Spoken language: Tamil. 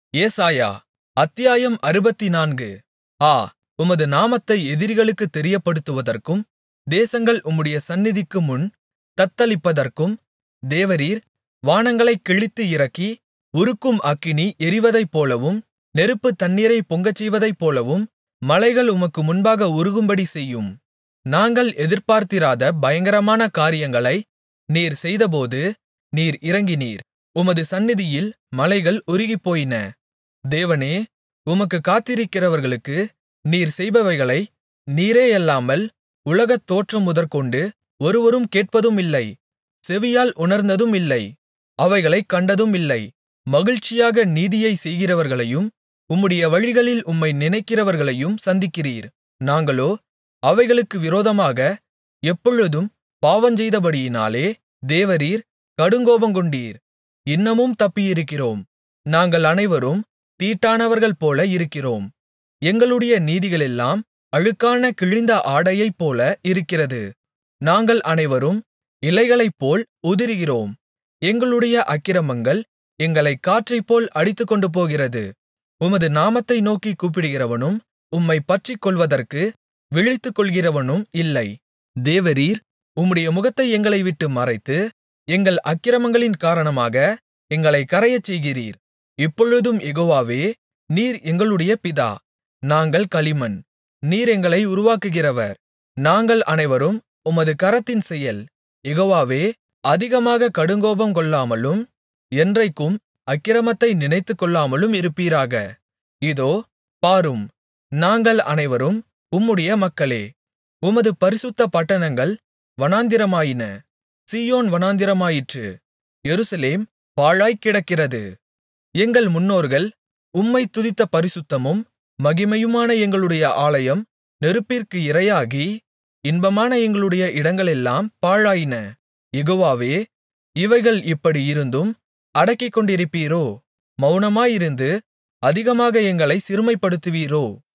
ஏசாயா அத்தியாயம் அறுபத்துநான்கு ஆ உமது நாமத்தை எதிரிகளுக்குத் தெரியப்படுத்துவதற்கும் தேசங்கள் உம்முடைய சந்நிதிக்குமுன் தத்தளிப்பதற்கும் தேவரீர் வானங்களைக் கிழித்து இறக்கி உருக்கும் அக்கினி எரிவதைப்போலவும் நெருப்பு தண்ணீரைப் பொங்கச்செய்வதைப்போலவும் மலைகள் உமக்கு முன்பாக உருகும்படி செய்யும் நாங்கள் எதிர்பார்த்திராத பயங்கரமான காரியங்களை நீர் செய்தபோது நீர் இறங்கினீர் உமது சந்நிதியில் மலைகள் உருகிப்போயின தேவனே உமக்குக் காத்திருக்கிறவர்களுக்கு நீர் செய்பவைகளை நீரேயல்லாமல் உலகத் தோற்றம் முதற்கொண்டு ஒருவரும் கேட்பதுமில்லை செவியால் உணர்ந்ததுமில்லை அவைகளைக் கண்டதுமில்லை மகிழ்ச்சியாக நீதியைச் செய்கிறவர்களையும் உம்முடைய வழிகளில் உம்மை நினைக்கிறவர்களையும் சந்திக்கிறீர் நாங்களோ அவைகளுக்கு விரோதமாக எப்பொழுதும் பாவஞ்செய்தபடியினாலே தேவரீர் கடுங்கோபங்கொண்டீர் இன்னமும் தப்பியிருக்கிறோம் நாங்கள் அனைவரும் தீட்டானவர்கள்போல இருக்கிறோம் எங்களுடைய நீதிகளெல்லாம் அழுக்கான கிழிந்த ஆடையைப்போல இருக்கிறது நாங்கள் அனைவரும் இலைகளைப்போல் உதிருகிறோம் எங்களுடைய அக்கிரமங்கள் எங்களைக் காற்றைப்போல் அடித்துக்கொண்டுபோகிறது உமது நாமத்தை நோக்கிக் கூப்பிடுகிறவனும் உம்மைப் பற்றிக்கொள்வதற்கு விழித்துக்கொள்கிறவனும் இல்லை தேவரீர் உம்முடைய முகத்தை எங்களை விட்டு மறைத்து எங்கள் அக்கிரமங்களின் காரணமாக எங்களைக் கறையச்செய்கிறீர் இப்பொழுதும் யெகோவாவே நீர் எங்களுடைய பிதா நாங்கள் களிமண் நீர் எங்களை உருவாக்குகிறவர் நாங்கள் அனைவரும் உமது கரத்தின் செயல் யெகோவாவே அதிகமாக கடுங்கோபம் கொள்ளாமலும் என்றைக்கும் அக்கிரமத்தை நினைத்துக்கொள்ளாமலும் இருப்பீராக இதோ பாரும் நாங்கள் அனைவரும் உம்முடைய மக்களே உமது பரிசுத்த பட்டணங்கள் வனாந்திரமாயின சீயோன் வனாந்திரமாயிற்று எருசலேம் பாழாய்க் கிடக்கிறது எங்கள் முன்னோர்கள் உம்மைத் துதித்த பரிசுத்தமும் மகிமையுமான எங்களுடைய ஆலயம் நெருப்பிற்கு இரையாகி இன்பமான எங்களுடைய இடங்களெல்லாம் பாழாயின யெகோவாவே இவைகள் இப்படி இருந்தும் அடக்கிக்கொண்டிருப்பீரோ மவுனமாயிருந்து அதிகமாக எங்களைச் சிறுமைப்படுத்துவீரோ